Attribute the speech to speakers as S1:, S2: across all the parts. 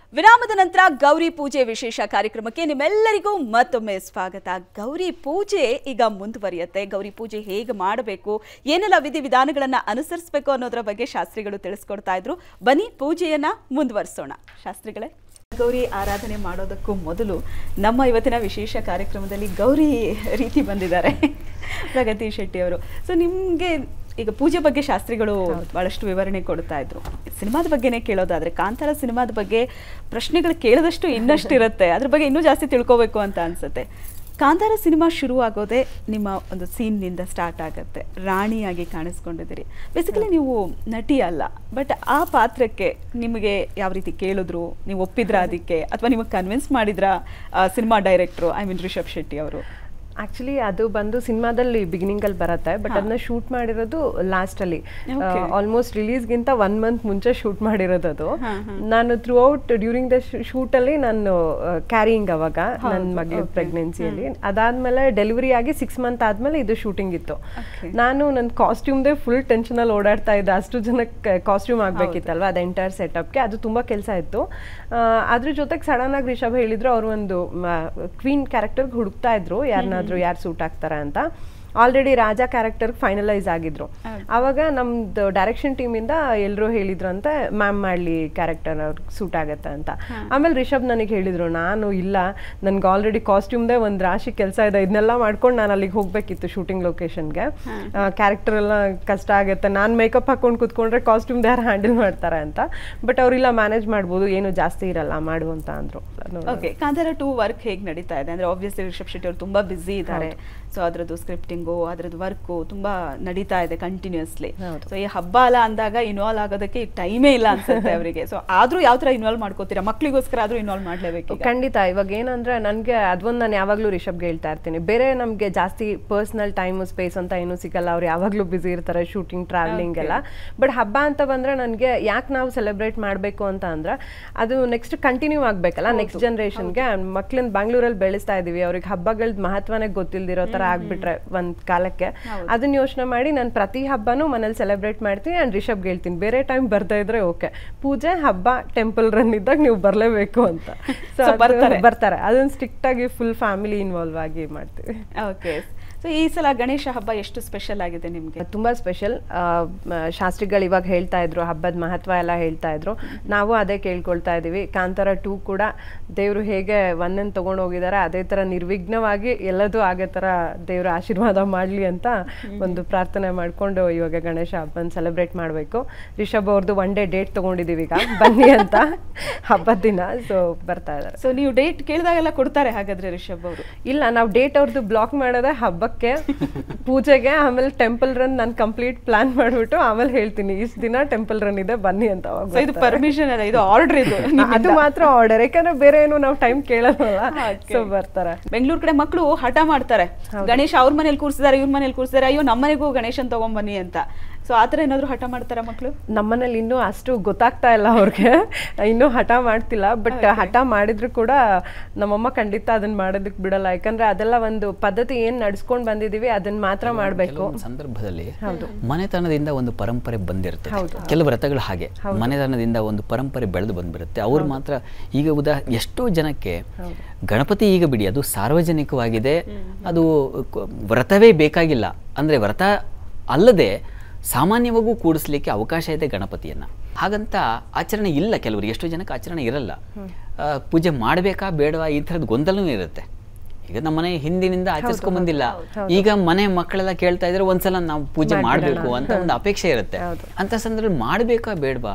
S1: ವಿರಾಮದ ನಂತರ ಗೌರಿ ಪೂಜೆ ವಿಶೇಷ ಕಾರ್ಯಕ್ರಮಕ್ಕೆ ನಿಮ್ಮೆಲ್ಲರಿಗೂ ಮತ್ತೊಮ್ಮೆ ಸ್ವಾಗತ ಗೌರಿ ಪೂಜೆ ಈಗ ಮುಂದುವರಿಯುತ್ತೆ ಗೌರಿ ಪೂಜೆ ಹೇಗೆ ಮಾಡಬೇಕು ಏನೆಲ್ಲ ವಿಧಿವಿಧಾನಗಳನ್ನು ಅನುಸರಿಸಬೇಕು ಅನ್ನೋದರ ಬಗ್ಗೆ ಶಾಸ್ತ್ರಿಗಳು ತಿಳಿಸ್ಕೊಡ್ತಾ ಇದ್ರು ಬನ್ನಿ ಪೂಜೆಯನ್ನ ಮುಂದುವರಿಸೋಣ ಶಾಸ್ತ್ರಿಗಳೇ ಗೌರಿ ಆರಾಧನೆ ಮಾಡೋದಕ್ಕೂ ಮೊದಲು ನಮ್ಮ ಇವತ್ತಿನ ವಿಶೇಷ ಕಾರ್ಯಕ್ರಮದಲ್ಲಿ ಗೌರಿ ರೀತಿ ಬಂದಿದ್ದಾರೆ ಪ್ರಗತಿ ಶೆಟ್ಟಿ ಅವರು ಸೊ ನಿಮಗೆ ಈಗ ಪೂಜೆ ಬಗ್ಗೆ ಶಾಸ್ತ್ರಿಗಳು ಬಹಳಷ್ಟು ವಿವರಣೆ ಕೊಡ್ತಾ ಇದ್ರು ಸಿನಿಮಾದ ಬಗ್ಗೆನೇ ಕೇಳೋದಾದ್ರೆ ಕಾಂತಾರ ಸಿನಿಮಾದ ಬಗ್ಗೆ ಪ್ರಶ್ನೆಗಳು ಕೇಳಿದಷ್ಟು ಇನ್ನಷ್ಟು ಇರುತ್ತೆ ಅದ್ರ ಬಗ್ಗೆ ಇನ್ನೂ ಜಾಸ್ತಿ ತಿಳ್ಕೋಬೇಕು ಅಂತ ಅನ್ಸುತ್ತೆ ಕಾಂತಾರ ಸಿನಿಮಾ ಶುರುವಾಗೋದೇ ನಿಮ್ಮ ಒಂದು ಸೀನ್ನಿಂದ ಸ್ಟಾರ್ಟ್ ಆಗುತ್ತೆ ರಾಣಿಯಾಗಿ ಕಾಣಿಸ್ಕೊಂಡಿದ್ದೀರಿ ಬೇಸಿಕಲಿ ನೀವು ನಟಿ ಅಲ್ಲ ಬಟ್ ಆ ಪಾತ್ರಕ್ಕೆ ನಿಮಗೆ ಯಾವ ರೀತಿ ಕೇಳಿದ್ರು ನೀವು ಒಪ್ಪಿದ್ರ ಅದಕ್ಕೆ ಅಥವಾ ನಿಮಗೆ ಕನ್ವಿನ್ಸ್ ಮಾಡಿದ್ರ cinema director I mean Rishab Shetty ಅವರು
S2: ಆಕ್ಚುಲಿ ಅದು ಬಂದು ಸಿನಿಮಾದಲ್ಲಿ ಬಿಗಿನಿಂಗ್ ಅಲ್ಲಿ ಬರುತ್ತೆ ಬಟ್ ಅದನ್ನ ಶೂಟ್ ಮಾಡಿರೋದು ಲಾಸ್ಟ್ ಅಲ್ಲಿ
S1: Okay.
S2: ಆಲ್ಮೋಸ್ಟ್ ರಿಲೀಸ್ಗಿಂತ ಒನ್ ಮಂತ್ ಮುಂಚೆ ಶೂಟ್ ಮಾಡಿರೋದು ಅದು
S1: ಹಾ, ಹಾ.
S2: ನಾನು throughout during the shoot ಅಲ್ಲಿ ನಾನು ಕ್ಯಾರಿಯಿಂಗ್ ಅವಾಗ ನನ್ನ ಮಗಳ ಪ್ರೆಗ್ನೆನ್ಸಿಯಲ್ಲಿ ಅದಾದ್ಮೇಲೆ ಡೆಲಿವರಿ ಆಗಿ ಸಿಕ್ಸ್ ಮಂತ್ ಆದ್ಮೇಲೆ ಇದು ಶೂಟಿಂಗ್ ಇತ್ತು
S1: Okay.
S2: ನಾನು ನನ್ನ ಕಾಸ್ಟ್ಯೂಮ್ದೇ ಫುಲ್ ಟೆನ್ಷನ್ ಅಲ್ಲಿ ಓಡಾಡ್ತಾ ಇದ್ದೆ ಅಷ್ಟು ಜನಕ್ಕೆ ಕಾಸ್ಟ್ಯೂಮ್ ಆಗ್ಬೇಕಿತ್ತಲ್ವಾ ಅದು ಎಂಟೈರ್ ಸೆಟಪ್ಗೆ ಅದು ತುಂಬಾ ಕೆಲಸ ಇತ್ತು ಆ, ಅದ್ರ ಜೊತೆಗೆ ಸಡನ್ ಆಗಿ ರಿಷಬ್ ಹೇಳಿದ್ರು ಅವ್ರು ಒಂದು ಕ್ವೀನ್ ಕ್ಯಾರೆಕ್ಟರ್ಗೆ ಹುಡುಕ್ತಾ ಇದ್ರು ಯಾರನ್ನಾದ್ರೂ ಯಾರು ಸೂಟ್ ಆಗ್ತಾರ ಅಂತ ಆಲ್ರೆಡಿ ರಾಜಾ ಕ್ಯಾರೆಕ್ಟರ್ ಫೈನಲೈಸ್ ಆಗಿದ್ರು ಅವಾಗ ನಮ್ದು ಡೈರೆಕ್ಷನ್ ಟೀಮಿಂದ ಎಲ್ಲರೂ ಹೇಳಿದ್ರಂತೆ ಮ್ಯಾಮ್ ಮಾಡ್ಲಿ ಕ್ಯಾರೆಕ್ಟರ್ ಅವ್ರಿಗೆ ಸೂಟ್ ಆಗತ್ತೆ ಅಂತ ಆಮೇಲೆ ರಿಷಬ್ ನನಗೆ ಹೇಳಿದ್ರು ನಾನು ಇಲ್ಲ ನನ್ಗೆ ಆಲ್ರೆಡಿ ಕಾಸ್ಟ್ಯೂಮ್ದೇ ಒಂದು ರಾಶಿ ಕೆಲಸ ಇದೆ ಇದನ್ನೆಲ್ಲ ಮಾಡ್ಕೊಂಡು ನಾನು ಅಲ್ಲಿಗೆ ಹೋಗ್ಬೇಕಿತ್ತು ಶೂಟಿಂಗ್ ಲೊಕೇಶನ್ಗೆ ಕ್ಯಾರೆಕ್ಟರ್ ಎಲ್ಲ ಕಷ್ಟ ಆಗುತ್ತೆ ನಾನು ಮೇಕಪ್ ಹಾಕೊಂಡು ಕುತ್ಕೊಂಡ್ರೆ ಕಾಸ್ಟ್ಯೂಮ್ ಯಾರು ಹ್ಯಾಂಡಲ್ ಮಾಡ್ತಾರೆ ಅಂತ ಬಟ್ ಅವರಿಲ್ಲ ಮ್ಯಾನೇಜ್ ಮಾಡ್ಬೋದು ಏನು ಜಾಸ್ತಿ ಇರಲ್ಲ ಮಾಡು ಅಂತ ಅಂದ್ರು
S1: ಓಕೆ ಕಾಂತಾರ ಟೂ ವರ್ಕ್ ಹೇಗೆ ನಡೀತಾ ಇದೆ ಅಂದ್ರೆ ಆಬ್ವಿಯಸ್ಲಿ ರಿಷಬ್ ಶೆಟ್ಟಿ ಅವರು ತುಂಬಾ ಬ್ಯುಸಿ ಇದ್ದಾರೆ ಸೊ ಅದ್ರದ್ದು ಸ್ಕ್ರಿಪ್ಟಿಂಗು ಅದ್ರದ್ದು ವರ್ಕು ತುಂಬಾ ನಡೀತಾ ಇದೆ ಕಂಟಿನ್ಯೂಸ್ಲಿ
S2: ಹೌದು.
S1: ಸೊ ಈ ಹಬ್ಬ ಅಲ್ಲ ಅಂದಾಗ ಇನ್ವಾಲ್ವ್ ಆಗೋದಕ್ಕೆ ಟೈಮೇ ಇಲ್ಲ ಅನ್ಸುತ್ತೆ ಅವರಿಗೆ ಸೊ ಆದ್ರೂ ಯಾವ ತರ ಇನ್ವಾಲ್ವ್ ಮಾಡ್ಕೋತೀರಾ ಮಕ್ಳಿಗೋಸ್ಕರ ಆದ್ರೂ ಇನ್ವಾಲ್ವ್ ಮಾಡ್ಲೇಬೇಕು ಈಗ.
S2: ಖಂಡಿತ ಇವಾಗ ಏನಂದ್ರೆ ನನಗೆ ಅದೊಂದು ನಾನು ಯಾವಾಗಲೂ ರಿಷಬ್ಗೆ ಹೇಳ್ತಾ ಇರ್ತೀನಿ ಬೇರೆ ನಮಗೆ ಜಾಸ್ತಿ ಪರ್ಸ್ನಲ್ ಟೈಮು ಸ್ಪೇಸ್ ಅಂತ ಏನೂ ಸಿಗಲ್ಲ ಅವ್ರು ಯಾವಾಗಲೂ ಬ್ಯುಸಿ ಇರ್ತಾರೆ ಶೂಟಿಂಗ್ ಟ್ರಾವೆಲಿಂಗ್ ಎಲ್ಲ ಬಟ್ ಹಬ್ಬ ಅಂತ ಬಂದ್ರೆ ನನಗೆ ಯಾಕೆ ನಾವು ಸೆಲೆಬ್ರೇಟ್ ಮಾಡಬೇಕು ಅಂತ ಅಂದ್ರೆ ಅದು ನೆಕ್ಸ್ಟ್ ಕಂಟಿನ್ಯೂ ಆಗಬೇಕಲ್ಲ ನೆಕ್ಸ್ಟ್ ಜನ್ರೇಷನ್ಗೆ ಮಕ್ಳನ್ನ ಬ್ಯಾಂಗ್ಳೂರಲ್ಲಿ ಬೆಳೆಸ್ತಾ ಇದೀವಿ ಅವ್ರಿಗೆ ಹಬ್ಬಗಳದ್ ಮಹತ್ವನೇ ಗೊತ್ತಿಲ್ದಿರೋ ಥರ ಆಗ್ಬಿಟ್ರೆ ಒಂದು ಕಾಲಕ್ಕೆ ಅದನ್ನ ಯೋಚನೆ ಮಾಡಿ ನಾನು ಪ್ರತಿ ಹಬ್ಬನೂ ಮನೇಲಿ ಸೆಲೆಬ್ರೇಟ್ ಮಾಡ್ತೀನಿ ಆ್ಯಂಡ್ ರಿಷಬ್ಗೆ ಹೇಳ್ತೀನಿ ಬೇರೆ ಟೈಮ್ ಬರ್ತಾ ಇದ್ರೆ ಓಕೆ ಪೂಜೆ ಹಬ್ಬ ಟೆಂಪಲ್ ರನ್ ಇದ್ದಾಗ ನೀವು ಬರಲೇಬೇಕು ಅಂತ So
S1: So
S2: ಅದು
S1: ಬರ್ತಾರೆ.
S2: ಬರ್ತಾರೆ ಅದನ್ನ ಸ್ಟ್ರಿಕ್ಟ್ ಆಗಿ ಫುಲ್ ಫ್ಯಾಮಿಲಿ ಇನ್ವಾಲ್ವ್ ಆಗಿ ಮಾಡ್ತೀವಿ
S1: ಓಕೆ ಸೊ ಈ ಸಲ ಗಣೇಶ ಹಬ್ಬ ಎಷ್ಟು ಸ್ಪೆಷಲ್ ಆಗಿದೆ ನಿಮ್ಗೆ
S2: ತುಂಬಾ ಸ್ಪೆಷಲ್ ಶಾಸ್ತ್ರಿಗಳು ಇವಾಗ ಹೇಳ್ತಾ ಇದ್ರು ಹಬ್ಬದ ಮಹತ್ವ ಎಲ್ಲ ಹೇಳ್ತಾ ಇದ್ರು ನಾವು ಅದೇ ಕೇಳ್ಕೊಳ್ತಾ ಇದೀವಿ ಕಾಂತಾರ ಟೂ ಕೂಡ ದೇವ್ರು ಹೇಗೆ ಒಂದನ್ನು ತಗೊಂಡು ಹೋಗಿದ್ದಾರೆ ಅದೇ ತರ ನಿರ್ವಿಘ್ನವಾಗಿ ಎಲ್ಲದೂ ಆಗೋ ತರ ದೇವ್ರ ಆಶೀರ್ವಾದ ಮಾಡ್ಲಿ ಅಂತ ಒಂದು ಪ್ರಾರ್ಥನೆ ಮಾಡ್ಕೊಂಡು ಇವಾಗ ಗಣೇಶ ಹಬ್ಬನ ಸೆಲೆಬ್ರೇಟ್ ಮಾಡಬೇಕು ರಿಷಬ್ ಅವ್ರದ್ದು ಒನ್ ಡೇ ಡೇಟ್ ತಗೊಂಡಿದೀವಿ ಈಗ ಬನ್ನಿ ಅಂತ ಹಬ್ಬದ ದಿನ ಸೊ ಬರ್ತಾ ಇದ್ದಾರೆ
S1: ಸೊ ನೀವು ಡೇಟ್ ಕೇಳಿದಾಗೆಲ್ಲ ಕೊಡ್ತಾರೆ ಹಾಗಾದ್ರೆ ರಿಷಬ್ ಅವರು
S2: ಇಲ್ಲ ನಾವು ಡೇಟ್ ಅವ್ರದ್ದು ಬ್ಲಾಕ್ ಮಾಡೋದೇ ಹಬ್ಬಕ್ಕೆ ಪೂಜೆಗೆ ಆಮೇಲೆ ಟೆಂಪಲ್ ರನ್ ನಾನು ಕಂಪ್ಲೀಟ್ ಪ್ಲಾನ್ ಮಾಡ್ಬಿಟ್ಟು ಆಮೇಲೆ ಹೇಳ್ತೀನಿ ಇಷ್ಟು ದಿನ ಟೆಂಪಲ್ ರನ್ ಇದೆ ಬನ್ನಿ ಅಂತ ಅವಾಗ
S1: ಸೊ ಇದು
S2: ಬರ್ತಾರೆ.
S1: ಪರ್ಮಿಷನ್ ಅಲ್ಲ ಇದು ಆರ್ಡರ್ ಇದು
S2: ಅದು ಮಾತ್ರ ಆರ್ಡರ್ ಯಾಕಂದ್ರೆ ಬೇರೆ ಏನು ನಾವು ಟೈಮ್ ಕೇಳಲ್ವಲ್ಲ
S1: Okay.
S2: ಸೊ ಬರ್ತಾರೆ
S1: ಬೆಂಗಳೂರು ಕಡೆ ಮಕ್ಕಳು ಹಠ ಮಾಡ್ತಾರೆ ಗಣೇಶ ಅವ್ರ ಮನೇಲಿ ಕೂರ್ಸಿದಾರೆ ಇವ್ರ ಮನೇಲಿ ಕೂರ್ಸಿದಾರೆ ಅಯ್ಯೋ ನಮ್ಮ ಮನೆಗೂ ಗಣೇಶನ್ ತಗೊಂಬನ್ನಿ ಅಂತ ಸೊ ಆತರ ಏನಾದ್ರು ಹಠ ಮಾಡ್ತಾರ ಮಕ್ಕಳು
S2: ನಮ್ಮನೇಲಿ ಇನ್ನೂ ಅಷ್ಟು ಗೊತ್ತಾಗ್ತಾ ಇಲ್ಲ ಅವ್ರಿಗೆ ಇನ್ನೂ ಹಠ ಮಾಡ್ತಿಲ್ಲ ಬಟ್ ಹಠ ಮಾಡಿದ್ರು ಕೂಡ ನಮ್ಮಮ್ಮ ಖಂಡಿತ ಅದನ್ನ ಮಾಡೋದಕ್ಕೆ ಬಿಡಲ್ಲ ಯಾಕಂದ್ರೆ ಅದೆಲ್ಲ ಒಂದು ಪದ್ಧತಿ ಏನ್ ನಡ್ಸ್ಕೊಂಡ್ ಬಂದಿದೀವಿ ಅದನ್ನ ಮಾತ್ರ ಮಾಡ್ಬೇಕು
S3: ಕೆಲವೊಂದು ಸಂದರ್ಭದಲ್ಲಿ ಮನೆತನದಿಂದ ಒಂದು ಪರಂಪರೆ ಬಂದಿರ್ತದೆ ಕೆಲವು ವ್ರತಗಳು ಹಾಗೆ ಮನೆತನದಿಂದ ಒಂದು ಪರಂಪರೆ ಬೆಳೆದು ಬಂದ್ಬಿರುತ್ತೆ ಅವ್ರು ಮಾತ್ರ ಈಗ ಉದಾ ಎಷ್ಟೋ ಜನಕ್ಕೆ ಗಣಪತಿ ಈಗ ಬಿಡಿ ಅದು ಸಾರ್ವಜನಿಕವಾಗಿದೆ ಅದು ಕ- ವ್ರತವೇ ಬೇಕಾಗಿಲ್ಲ ಅಂದ್ರೆ ವ್ರತ ಅಲ್ಲದೆ ಸಾಮಾನ್ಯವಾಗೂ ಕೂಡಿಸ್ಲಿಕ್ಕೆ ಅವಕಾಶ ಇದೆ ಗಣಪತಿಯನ್ನ ಹಾಗಂತ ಆಚರಣೆ ಇಲ್ಲ ಕೆಲವರಿಗೆ ಎಷ್ಟೋ ಜನಕ್ಕೆ ಆಚರಣೆ ಇರಲ್ಲ ಆ, ಪೂಜೆ ಮಾಡಬೇಕಾ ಬೇಡವಾ ಈ ಥರದ್ದು ಗೊಂದಲನೂ ಇರುತ್ತೆ ಈಗ ನಮ್ಮನೆ ಹಿಂದಿನಿಂದ ಆಚರಿಸ್ಕೊಂಡ್ ಬಂದಿಲ್ಲ ಈಗ ಮನೆ ಮಕ್ಕಳೆಲ್ಲ ಕೇಳ್ತಾ ಇದ್ರೆ ಒಂದ್ಸಲ ನಾವು ಪೂಜೆ ಮಾಡಬೇಕು ಅಂತ ಒಂದು ಅಪೇಕ್ಷೆ ಇರುತ್ತೆ ಅಂತ ಸಂದರ್ಭದಲ್ಲಿ ಮಾಡಬೇಕಾ ಬೇಡವಾ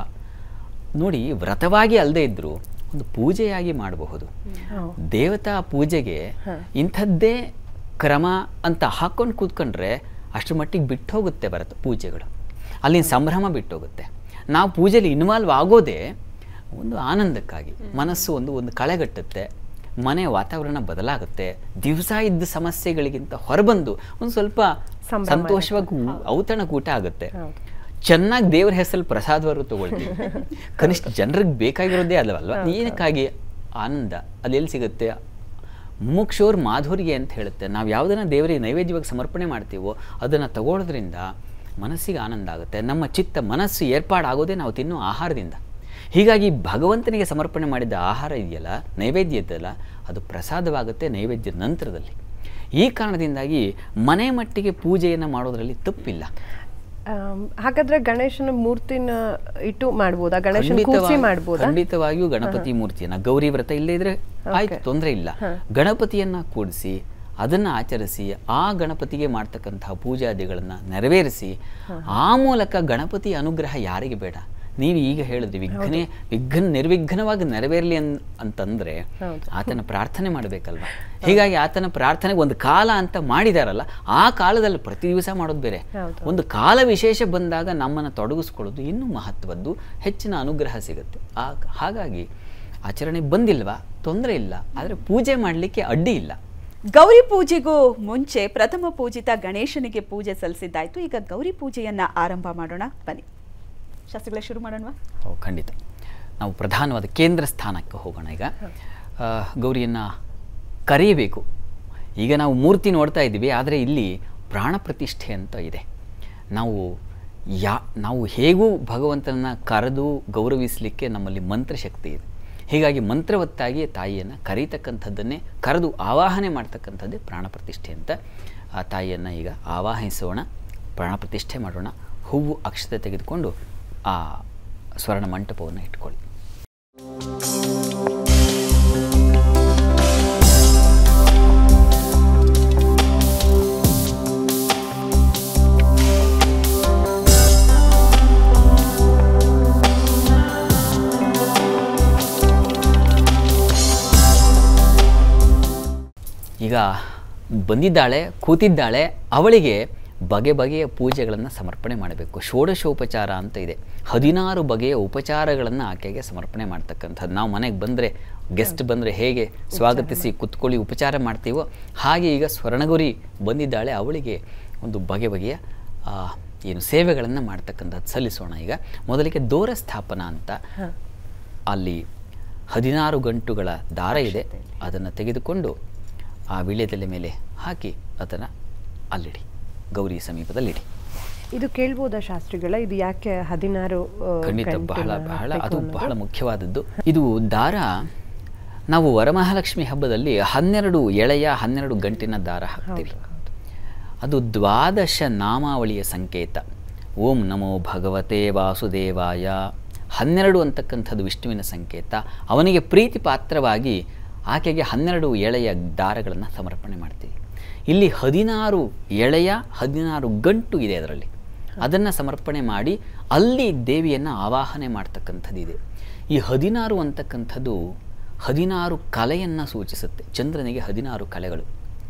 S3: ನೋಡಿ ವ್ರತವಾಗಿ ಅಲ್ಲದೆ ಇದ್ರು ಒಂದು ಪೂಜೆಯಾಗಿ ಮಾಡಬಹುದು ದೇವತಾ ಪೂಜೆಗೆ ಇಂಥದ್ದೇ ಕ್ರಮ ಅಂತ ಹಾಕೊಂಡು ಕೂತ್ಕೊಂಡ್ರೆ ಅಷ್ಟರ ಮಟ್ಟಿಗೆ ಬಿಟ್ಟು ಹೋಗುತ್ತೆ ಭರತ ಪೂಜೆಗಳು ಅಲ್ಲಿನ ಸಂಭ್ರಮ ಬಿಟ್ಟು ಹೋಗುತ್ತೆ ನಾವು ಪೂಜೆಲಿ ಇನ್ವಾಲ್ವ್ ಆಗೋದೇ ಒಂದು ಆನಂದಕ್ಕಾಗಿ ಮನಸ್ಸು ಒಂದು ಒಂದು ಕಳೆಗಟ್ಟುತ್ತೆ ಮನೆ ವಾತಾವರಣ ಬದಲಾಗುತ್ತೆ ದಿವಸ ಇದ್ದ ಸಮಸ್ಯೆಗಳಿಗಿಂತ ಹೊರಬಂದು ಒಂದು ಸ್ವಲ್ಪ ಸಂತೋಷವಾಗಿ ಔತಣಕೂಟ ಆಗುತ್ತೆ ಚೆನ್ನಾಗಿ ದೇವ್ರ ಹೆಸರಲ್ಲಿ ಪ್ರಸಾದವರು ತಗೊಳ್ತೀವಿ ಕನಿಷ್ಠ ಜನರಿಗೆ ಬೇಕಾಗಿರೋದೇ ಅಲ್ಲವಲ್ವ ಏನಕ್ಕಾಗಿ ಆನಂದ ಅದೆಲ್ಲಿ ಸಿಗುತ್ತೆ ಮುಮುಕ್ಷೋರ್ ಮಾಧುರ್ಯ ಅಂತ ಹೇಳುತ್ತೆ ನಾವು ಯಾವುದನ್ನ ದೇವರಿಗೆ ನೈವೇದ್ಯವಾಗಿ ಸಮರ್ಪಣೆ ಮಾಡ್ತೀವೋ ಅದನ್ನು ತಗೊಳ್ಳೋದ್ರಿಂದ ಮನಸ್ಸಿಗೆ ಆನಂದ ಆಗುತ್ತೆ ನಮ್ಮ ಚಿತ್ತ ಮನಸ್ಸು ಏರ್ಪಾಡಾಗೋದೇ ನಾವು ತಿನ್ನೋ ಆಹಾರದಿಂದ ಹೀಗಾಗಿ ಭಗವಂತನಿಗೆ ಸಮರ್ಪಣೆ ಮಾಡಿದ ಆಹಾರ ಇದೆಯಲ್ಲ ನೈವೇದ್ಯ ಇದೆಯಲ್ಲ ಅದು ಪ್ರಸಾದವಾಗುತ್ತೆ ನೈವೇದ್ಯದ ನಂತರದಲ್ಲಿ ಈ ಕಾರಣದಿಂದಾಗಿ ಮನೆ ಮಟ್ಟಿಗೆ ಪೂಜೆಯನ್ನು ಮಾಡೋದರಲ್ಲಿ ತಪ್ಪಿಲ್ಲ
S2: ಆಮ್, ಹಾಗಾದ್ರೆ ಗಣೇಶನ ಮೂರ್ತಿನ ಇಟ್ಟು ಮಾಡ್ಬೋದಾ ಗಣೇಶನ ಕೂರ್ಸಿ
S3: ಖಂಡಿತವಾಗಿ-
S2: ಮಾಡ್ಬೋದಾ
S3: ಖಂಡಿತವಾಗಿಯೂ ಗಣಪತಿ ಮೂರ್ತಿಯನ್ನ ಗೌರಿ ವ್ರತ ಇಲ್ಲೇ ಇದ್ರೆ ಆಯ್ತು ತೊಂದರೆ ಇಲ್ಲ ಗಣಪತಿಯನ್ನ ಕೂಡಿಸಿ ಅದನ್ನ ಆಚರಿಸಿ ಆ ಗಣಪತಿಗೆ ಮಾಡ್ತಕ್ಕಂತಹ ಪೂಜಾದಿಗಳನ್ನ ನೆರವೇರಿಸಿ ಆ ಮೂಲಕ ಗಣಪತಿ ಅನುಗ್ರಹ ಯಾರಿಗೆ ಬೇಡ ನೀವು ಈಗ ಹೇಳಿದ್ರಿ ವಿಘ್ನೆ ವಿಘ್ನ ನಿರ್ವಿಘ್ನವಾಗಿ ನೆರವೇರಲಿ ಅನ್ ಅಂತಂದ್ರೆ ಆತನ ಪ್ರಾರ್ಥನೆ ಮಾಡಬೇಕಲ್ವಾ ಹೀಗಾಗಿ ಆತನ ಪ್ರಾರ್ಥನೆಗೆ ಒಂದು ಕಾಲ ಅಂತ ಮಾಡಿದಾರಲ್ಲ ಆ ಕಾಲದಲ್ಲಿ ಪ್ರತಿ ದಿವಸ ಮಾಡೋದು ಬೇರೆ ಒಂದು ಕಾಲ ವಿಶೇಷ ಬಂದಾಗ ನಮ್ಮನ್ನು ತೊಡಗಿಸ್ಕೊಳ್ಳೋದು ಇನ್ನೂ ಮಹತ್ವದ್ದು ಹೆಚ್ಚಿನ ಅನುಗ್ರಹ ಸಿಗುತ್ತೆ ಆ ಹಾಗಾಗಿ ಆಚರಣೆ ಬಂದಿಲ್ವಾ ತೊಂದರೆ ಇಲ್ಲ ಆದರೆ ಪೂಜೆ ಮಾಡಲಿಕ್ಕೆ ಅಡ್ಡಿ ಇಲ್ಲ
S1: ಗೌರಿ ಪೂಜೆಗೂ ಮುಂಚೆ ಪ್ರಥಮ ಪೂಜಿತ ಗಣೇಶನಿಗೆ ಪೂಜೆ ಸಲ್ಲಿಸಿದ್ದಾಯ್ತು ಈಗ ಗೌರಿ ಪೂಜೆಯನ್ನ ಆರಂಭ ಮಾಡೋಣ ಬನ್ನಿ ಶಾಸ್ತ್ರಗಳ ಶುರು ಮಾಡೋಣ
S3: ಓ ಖಂಡಿತ ನಾವು ಪ್ರಧಾನವಾದ ಕೇಂದ್ರ ಸ್ಥಾನಕ್ಕೆ ಹೋಗೋಣ ಈಗ ಆ, ಗೌರಿಯನ್ನು ಕರೆಯಬೇಕು ಈಗ ನಾವು ಮೂರ್ತಿ ನೋಡ್ತಾ ಇದ್ದೀವಿ ಆದರೆ ಇಲ್ಲಿ ಪ್ರಾಣ ಪ್ರತಿಷ್ಠೆ ಅಂತ ಇದೆ ನಾವು ಯಾ ನಾವು ಹೇಗೂ ಭಗವಂತನನ್ನ ಕರೆದು ಗೌರವಿಸಲಿಕ್ಕೆ ನಮ್ಮಲ್ಲಿ ಮಂತ್ರಶಕ್ತಿ ಇದೆ ಹೀಗಾಗಿ ಮಂತ್ರವತ್ತಾಗಿ ತಾಯಿಯನ್ನು ಕರೀತಕ್ಕಂಥದ್ದನ್ನೇ ಕರೆದು ಆವಾಹನೆ ಮಾಡ್ತಕ್ಕಂಥದ್ದೇ ಪ್ರಾಣ ಪ್ರತಿಷ್ಠೆ ಅಂತ ಆ ತಾಯಿಯನ್ನು ಈಗ ಆವಾಹಿಸೋಣ ಪ್ರಾಣ ಪ್ರತಿಷ್ಠೆ ಮಾಡೋಣ ಹೂವು ಅಕ್ಷತೆ ತೆಗೆದುಕೊಂಡು ಆ ಸ್ವರ್ಣ ಮಂಟಪವನ್ನು ಇಟ್ಕೊಳ್ಳಿ ಈಗ ಬಂದಿದ್ದಾಳೆ ಕೂತಿದ್ದಾಳೆ ಅವಳಿಗೆ ಬಗೆ ಬಗೆಯ ಪೂಜೆಗಳನ್ನು ಸಮರ್ಪಣೆ ಮಾಡಬೇಕು ಷೋಡಶೋಪಚಾರ ಅಂತ ಇದೆ ಹದಿನಾರು ಬಗೆಯ ಉಪಚಾರಗಳನ್ನು ಆಕೆಗೆ ಸಮರ್ಪಣೆ ಮಾಡ್ತಕ್ಕಂಥದ್ದು ನಾವು ಮನೆಗೆ ಬಂದರೆ ಗೆಸ್ಟ್ ಬಂದರೆ ಹೇಗೆ ಸ್ವಾಗತಿಸಿ ಕುತ್ಕೊಳ್ಳಿ ಉಪಚಾರ ಮಾಡ್ತೀವೋ ಹಾಗೆ ಈಗ ಸ್ವರ್ಣಗುರಿ ಬಂದಿದ್ದಾಳೆ ಅವಳಿಗೆ ಒಂದು ಬಗೆ ಬಗೆಯ ಆ, ಏನು ಸೇವೆಗಳನ್ನು ಮಾಡ್ತಕ್ಕಂಥದ್ದು ಸಲ್ಲಿಸೋಣ ಈಗ ಮೊದಲಿಗೆ ದೂರ ಸ್ಥಾಪನ ಅಂತ ಅಲ್ಲಿ ಹದಿನಾರು ಗಂಟುಗಳ ದಾರ ಇದೆ ಅದನ್ನು ತೆಗೆದುಕೊಂಡು ಆ ವಿಳ್ಯದೆಲೆ ಮೇಲೆ ಹಾಕಿ ಅದನ್ನು ಅಲ್ಲಿಡಿ ಗೌರಿ ಸಮೀಪದಲ್ಲಿಡಿ
S2: ಇದು ಕೇಳ್ಬೋದಾ ಶಾಸ್ತ್ರಿಗಳ ಇದು ಯಾಕೆ ಹದಿನಾರು ಆ,
S3: ಖಂಡಿತ
S2: ಗಂಟೆನ
S3: ಬಹಳ ಬಹಳ
S2: ಹಾಕ್ಬೇಕು
S3: ಅದು
S2: ಅನ್ನೋದು?
S3: ಬಹಳ ಮುಖ್ಯವಾದದ್ದು ಇದು ದಾರ ನಾವು ವರಮಹಾಲಕ್ಷ್ಮಿ ಹಬ್ಬದಲ್ಲಿ ಹನ್ನೆರಡು ಎಳೆಯ ಹನ್ನೆರಡು ಗಂಟಿನ ದಾರ ಹಾಕ್ತೀವಿ ಅದು ದ್ವಾದಶ ನಾಮಾವಳಿಯ ಸಂಕೇತ ಓಂ ನಮೋ ಭಗವತೆ ವಾಸುದೇವಾಯ ಹನ್ನೆರಡು ಅಂತಕ್ಕಂಥದ್ದು ವಿಷ್ಣುವಿನ ಸಂಕೇತ ಅವನಿಗೆ ಪ್ರೀತಿ ಪಾತ್ರವಾಗಿ ಆಕೆಗೆ ಹನ್ನೆರಡು ಎಳೆಯ ದಾರಗಳನ್ನು ಸಮರ್ಪಣೆ ಮಾಡ್ತೀವಿ ಇಲ್ಲಿ ಹದಿನಾರು ಎಳೆಯ ಹದಿನಾರು ಗಂಟು ಇದೆ ಅದರಲ್ಲಿ ಅದನ್ನು ಸಮರ್ಪಣೆ ಮಾಡಿ ಅಲ್ಲಿ ದೇವಿಯನ್ನು ಆವಾಹನೆ ಮಾಡ್ತಕ್ಕಂಥದ್ದಿದೆ ಈ ಹದಿನಾರು ಅಂತಕ್ಕಂಥದ್ದು ಹದಿನಾರು ಕಲೆಯನ್ನು ಸೂಚಿಸುತ್ತೆ ಚಂದ್ರನಿಗೆ ಹದಿನಾರು ಕಲೆಗಳು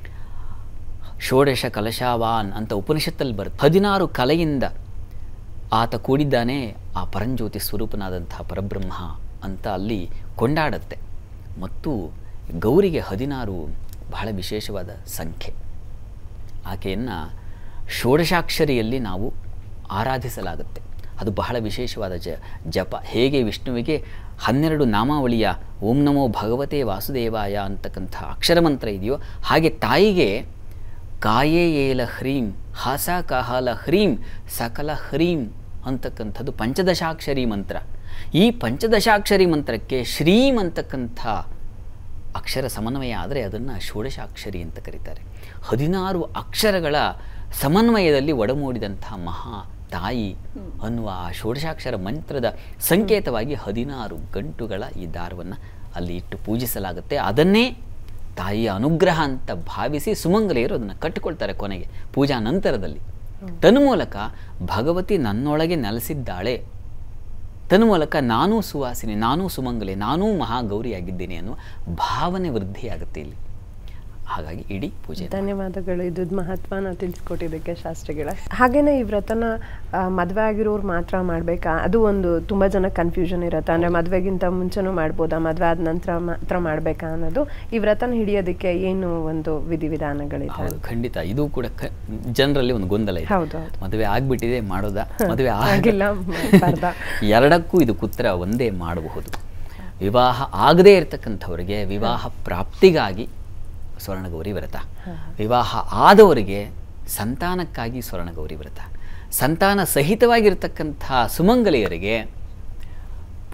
S3: ಷೋಡಶ ಕಲಶಾವಾನ್ ಅಂತ ಉಪನಿಷತ್ತಲ್ಲಿ ಬರುತ್ತೆ ಹದಿನಾರು ಕಲೆಯಿಂದ ಆತ ಕೂಡಿದ್ದಾನೆ ಆ ಪರಂಜ್ಯೋತಿ ಸ್ವರೂಪನಾದಂತಹ ಪರಬ್ರಹ್ಮ ಅಂತ ಅಲ್ಲಿ ಕೊಂಡಾಡುತ್ತೆ ಮತ್ತು ಗೌರಿಗೆ ಹದಿನಾರು ಬಹಳ ವಿಶೇಷವಾದ ಸಂಖ್ಯೆ ಆಕೆಯನ್ನು ಷೋಡಶಾಕ್ಷರಿಯಲ್ಲಿ ನಾವು ಆರಾಧಿಸಲಾಗುತ್ತೆ ಅದು ಬಹಳ ವಿಶೇಷವಾದ ಜ ಜಪ ಹೇಗೆ ವಿಷ್ಣುವಿಗೆ ಹನ್ನೆರಡು ನಾಮಾವಳಿಯ ಓಂ ನಮೋ ಭಗವತೆ ವಾಸುದೇವಾಯ ಅಂತಕ್ಕಂಥ ಅಕ್ಷರ ಮಂತ್ರ ಇದೆಯೋ ಹಾಗೆ ತಾಯಿಗೆ ಕಾಯೇ ಏಲ ಹ್ರೀಂ ಹಾಸ ಕಹಲ ಹ್ರೀಂ ಸಕಲ ಹ್ರೀಂ ಅಂತಕ್ಕಂಥದ್ದು ಪಂಚದಶಾಕ್ಷರಿ ಮಂತ್ರ ಈ ಪಂಚದಶಾಕ್ಷರಿ ಮಂತ್ರಕ್ಕೆ ಶ್ರೀಂ ಅಂತಕ್ಕಂಥ ಅಕ್ಷರ ಸಮನ್ವಯ ಆದರೆ ಅದನ್ನು ಷೋಡಶಾಕ್ಷರಿ ಅಂತ ಕರೀತಾರೆ ಹದಿನಾರು ಅಕ್ಷರಗಳ ಸಮನ್ವಯದಲ್ಲಿ ಒಡಮೂಡಿದಂತಹ ಮಹಾ ತಾಯಿ ಅನ್ನುವ ಆ ಷೋಡಶಾಕ್ಷರ ಮಂತ್ರದ ಸಂಕೇತವಾಗಿ ಹದಿನಾರು ಗಂಟುಗಳ ಈ ದಾರವನ್ನು ಅಲ್ಲಿ ಇಟ್ಟು ಪೂಜಿಸಲಾಗುತ್ತೆ ಅದನ್ನೇ ತಾಯಿಯ ಅನುಗ್ರಹ ಅಂತ ಭಾವಿಸಿ ಸುಮಂಗಲೆಯರು ಅದನ್ನು ಕಟ್ಟಿಕೊಳ್ತಾರೆ ಕೊನೆಗೆ ಪೂಜಾ ನಂತರದಲ್ಲಿ ತನ್ಮೂಲಕ ಭಗವತಿ ನನ್ನೊಳಗೆ ನೆಲೆಸಿದ್ದಾಳೆ ತನ್ಮೂಲಕ ನಾನೂ ಸುವಾಸಿನಿ ನಾನೂ ಸುಮಂಗಲೆ ನಾನೂ ಮಹಾಗೌರಿಯಾಗಿದ್ದೇನೆ ಅನ್ನುವ ಭಾವನೆ ವೃದ್ಧಿಯಾಗುತ್ತೆ ಇಲ್ಲಿ ಹಾಗಾಗಿ ಇಡೀ ಪೂಜೆ
S2: ಧನ್ಯವಾದಗಳು ಇದ್ರದ್ದು ಮಹತ್ವನ ತಿಳಿಸ್ಕೊಟ್ಟಿದ್ದಕ್ಕೆ ಶಾಸ್ತ್ರಿಗಳ ಹಾಗೇನೆ ಈ ವ್ರತನ ಆ, ಮದ್ವೆ ಆಗಿರೋರು ಮಾತ್ರ ಮಾಡ್ಬೇಕಾ ಅದು ಒಂದು ತುಂಬಾ ಜನ ಕನ್ಫ್ಯೂಷನ್ ಇರುತ್ತೆ ಅಂದ್ರೆ ಮದ್ವೆಗಿಂತ ಮುಂಚೆನೂ ಮಾಡ್ಬೋದಾ ಮದ್ವೆ ಆದ ನಂತರ ಮಾತ್ರ ಮಾಡ್ಬೇಕಾ ಅನ್ನೋದು ಈ ವ್ರತನ ಹಿಡಿಯೋದಕ್ಕೆ ಏನು ಒಂದು ವಿಧಿವಿಧಾನಗಳಿದೆ
S3: ಹೌದು ಖಂಡಿತ ಇದು ಕೂಡ ಕ ಜನರಲ್ಲಿ ಒಂದು ಗೊಂದಲ ಇದೆ
S2: ಹೌದು ಹೌದು
S3: ಮದುವೆ ಆಗ್ಬಿಟ್ಟಿದೆ ಮಾಡೋದಾ ಮದುವೆ ಆಗ-
S2: ಆಗಿಲ್ಲ ಮಾಡ್ಬಾರ್ದಾ?
S3: ಎರಡಕ್ಕೂ ಇದು ಉತ್ತರ ಒಂದೇ ಮಾಡಬಹುದು ವಿವಾಹ ಆಗದೇ ಇರತಕ್ಕಂಥವರಿಗೆ ವಿವಾಹ ಪ್ರಾಪ್ತಿಗಾಗಿ ಸ್ವರ್ಣಗೌರಿ ವ್ರತ ವಿವಾಹ ಆದವರಿಗೆ ಸಂತಾನಕ್ಕಾಗಿ ಸ್ವರ್ಣಗೌರಿ ವ್ರತ ಸಂತಾನ ಸಹಿತವಾಗಿರ್ತಕ್ಕಂಥ ಸುಮಂಗಲಿಯರಿಗೆ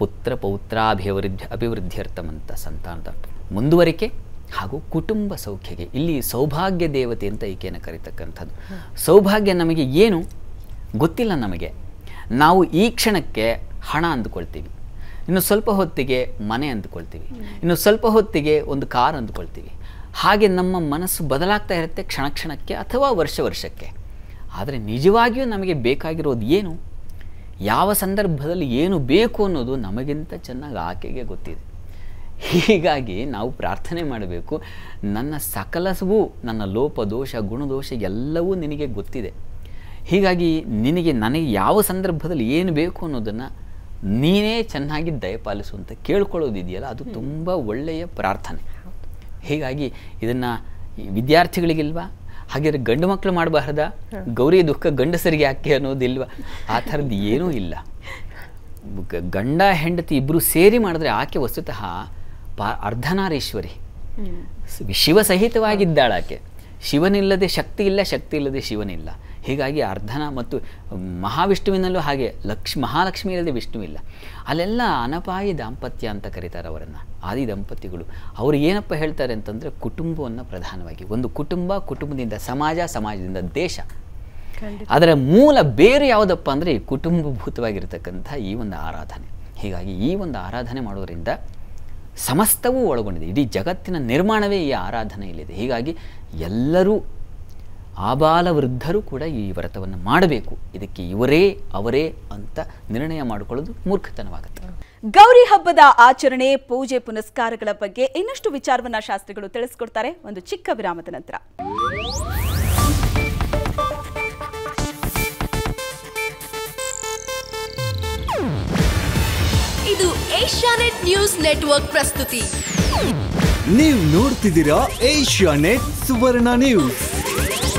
S3: ಪುತ್ರ ಪೌತ್ರಾಭಿವೃದ್ಧಿ ಅಭಿವೃದ್ಧಿಯರ್ಥಂ ಅಂತ ಸಂತಾನದ ಮುಂದುವರಿಕೆ ಹಾಗೂ ಕುಟುಂಬ ಸೌಖ್ಯಗೆ ಇಲ್ಲಿ ಸೌಭಾಗ್ಯ ದೇವತೆ ಅಂತ ಈಕೆಯನ್ನು ಕರೀತಕ್ಕಂಥದ್ದು ಸೌಭಾಗ್ಯ ನಮಗೆ ಏನು ಗೊತ್ತಿಲ್ಲ ನಮಗೆ ನಾವು ಈ ಕ್ಷಣಕ್ಕೆ ಹಣ ಅಂದುಕೊಳ್ತೀವಿ ಇನ್ನು ಸ್ವಲ್ಪ ಹೊತ್ತಿಗೆ ಮನೆ ಅಂದುಕೊಳ್ತೀವಿ ಇನ್ನು ಸ್ವಲ್ಪ ಹೊತ್ತಿಗೆ ಒಂದು ಕಾರ್ ಅಂದುಕೊಳ್ತೀವಿ ಹಾಗೆ ನಮ್ಮ ಮನಸ್ಸು ಬದಲಾಗ್ತಾ ಇರುತ್ತೆ ಕ್ಷಣ ಕ್ಷಣಕ್ಕೆ ಅಥವಾ ವರ್ಷ ವರ್ಷಕ್ಕೆ ಆದರೆ ನಿಜವಾಗಿಯೂ ನಮಗೆ ಬೇಕಾಗಿರೋದು ಏನು ಯಾವ ಸಂದರ್ಭದಲ್ಲಿ ಏನು ಬೇಕು ಅನ್ನೋದು ನಮಗಿಂತ ಚೆನ್ನಾಗಿ ಆಕೆಗೆ ಗೊತ್ತಿದೆ ಹೀಗಾಗಿ ನಾವು ಪ್ರಾರ್ಥನೆ ಮಾಡಬೇಕು ನನ್ನ ಸಕಲವೂ ನನ್ನ ಲೋಪ ದೋಷ ಗುಣದೋಷ ಎಲ್ಲವೂ ನಿನಗೆ ಗೊತ್ತಿದೆ ಹೀಗಾಗಿ ನಿನಗೆ ನನಗೆ ಯಾವ ಸಂದರ್ಭದಲ್ಲಿ ಏನು ಬೇಕು ಅನ್ನೋದನ್ನು ನೀನೇ ಚೆನ್ನಾಗಿ ದಯಪಾಲಿಸು ಅಂತ ಕೇಳ್ಕೊಳ್ಳೋದಿದೆಯಲ್ಲ ಅದು ತುಂಬ ಒಳ್ಳೆಯ ಪ್ರಾರ್ಥನೆ ಹೀಗಾಗಿ ಇದನ್ನು ವಿದ್ಯಾರ್ಥಿಗಳಿಗಿಲ್ವಾ ಹಾಗಿದ್ರೆ ಗಂಡು ಮಕ್ಕಳು ಮಾಡಬಾರ್ದಾ ಗೌರಿ ದುಃಖ ಗಂಡಸರಿಗೆ ಯಾಕೆ ಅನ್ನೋದಿಲ್ವಾ ಆ ಥರದ್ದು ಏನೂ ಇಲ್ಲ ಗ- ಗಂಡ ಹೆಂಡತಿ ಇಬ್ಬರು ಸೇರಿ ಮಾಡಿದ್ರೆ ಆಕೆ ವಸ್ತುತಃ ಪಾ ಅರ್ಧನಾರೀಶ್ವರಿ ಸ- ಶಿವಸಹಿತವಾಗಿದ್ದಾಳೆ ಆಕೆ ಶಿವನಿಲ್ಲದೆ ಶಕ್ತಿ ಇಲ್ಲ ಶಕ್ತಿ ಇಲ್ಲದೆ ಶಿವನಿಲ್ಲ ಹೀಗಾಗಿ ಅರ್ಧನ ಮತ್ತು ಮಹಾವಿಷ್ಣುವಿನಲ್ಲೂ ಹಾಗೆ ಲಕ್ಷ್ಮಿ ಮಹಾಲಕ್ಷ್ಮಿ ಇಲ್ಲದೆ ವಿಷ್ಣು ಇಲ್ಲ ಅಲ್ಲೆಲ್ಲ ಅನಪಾಯಿ ದಾಂಪತ್ಯ ಅಂತ ಕರೀತಾರೆ ಅವರನ್ನು ಆದಿ ದಂಪತಿಗಳು ಅವರು ಏನಪ್ಪ ಹೇಳ್ತಾರೆ ಅಂತಂದರೆ ಕುಟುಂಬವನ್ನು ಪ್ರಧಾನವಾಗಿ ಒಂದು ಕುಟುಂಬ ಕುಟುಂಬದಿಂದ ಸಮಾಜ ಸಮಾಜದಿಂದ ದೇಶ ಅದರ ಮೂಲ ಬೇರೆ ಯಾವುದಪ್ಪ ಅಂದರೆ ಈ ಕುಟುಂಬಭೂತವಾಗಿರ್ತಕ್ಕಂಥ ಈ ಒಂದು ಆರಾಧನೆ ಹೀಗಾಗಿ ಈ ಒಂದು ಆರಾಧನೆ ಮಾಡೋದರಿಂದ ಸಮಸ್ತವೂ ಒಳಗೊಂಡಿದೆ ಇಡೀ ಜಗತ್ತಿನ ನಿರ್ಮಾಣವೇ ಈ ಆರಾಧನೆಯಲ್ಲಿದೆ ಹೀಗಾಗಿ ಎಲ್ಲರೂ ಆಬಾಲ ವೃದ್ಧರು ಕೂಡ ಈ ವ್ರತವನ್ನು ಮಾಡಬೇಕು ಇದಕ್ಕೆ ಇವರೇ ಅವರೇ ಅಂತ ನಿರ್ಣಯ ಮಾಡಿಕೊಳ್ಳೋದು ಮೂರ್ಖತನವಾಗುತ್ತೆ
S1: ಗೌರಿ ಹಬ್ಬದ ಆಚರಣೆ ಪೂಜೆ ಪುನಸ್ಕಾರಗಳ ಬಗ್ಗೆ ಇನ್ನಷ್ಟು ವಿಚಾರವನ್ನ ಶಾಸ್ತ್ರಿಗಳು ತಿಳಿಸ್ಕೊಡ್ತಾರೆ ಒಂದು ಚಿಕ್ಕ ವಿರಾಮದ ನಂತರ
S4: ಇದು ಏಷ್ಯಾನೆಟ್ ನ್ಯೂಸ್ ನೆಟ್ವರ್ಕ್ ಪ್ರಸ್ತುತಿ
S5: ನೀವು ನೋಡ್ತಿದ್ದೀರಾ ಏಷ್ಯಾ ನೆಟ್ ಸುವರ್ಣ ನ್ಯೂಸ್